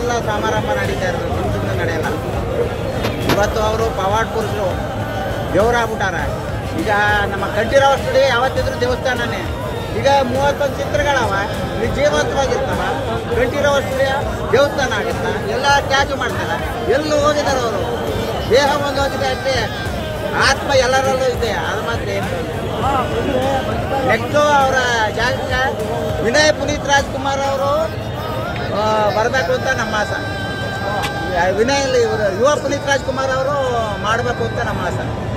ಎಲ್ಲ ಸಮಾರಂಭ ನಡೀತಾ ಇರೋದು ಸುಮ್ ಸುಮ್ಮನೆ ನಡೆಯಲ್ಲ ಇವತ್ತು ಅವರು ಪವಾಡ್ ಪುರುಷರು ದೇವರಾಗ್ಬಿಟ್ಟಾರ ಈಗ ನಮ್ಮ ಕಂಠೀರವ ಸ್ಟುಡಿಯೋ ಯಾವತ್ತಿದ್ರು ದೇವಸ್ಥಾನನೇ ಈಗ ಮೂವತ್ತೊಂದು ಚಿತ್ರಗಳವ ಇದು ಜೀವಂತವಾಗಿರ್ತಾವ ಕಂಠೀರವ ಸ್ಟುಡಿಯೋ ದೇವಸ್ಥಾನ ಆಗುತ್ತಾ ಎಲ್ಲ ತ್ಯಾಗ ಮಾಡ್ತಾರ ಎಲ್ಲೂ ಹೋಗಿದ್ದಾರೆ ಅವರು ದೇಹ ಒಂದು ಹೋಗಿದೆ ಅಷ್ಟೇ ಆತ್ಮ ಎಲ್ಲರಲ್ಲೂ ಇದೆ ಅದು ಮಾತ್ರ ಏನು ನೆಕ್ಸ್ಟು ಅವರ ಜಾಗಕ್ಕೆ ವಿನಯ್ ಪುನೀತ್ ರಾಜ್ಕುಮಾರ್ ಅವರು ಬರಬೇಕು ಅಂತ ನಮ್ಮ ಆಸೆ ವಿನಯ್ ಇವರು ಯುವ ಪುನೀತ್ ರಾಜ್ಕುಮಾರ್ ಅವರು ಮಾಡಬೇಕು ಅಂತ ನಮ್ಮ ಆಸೆ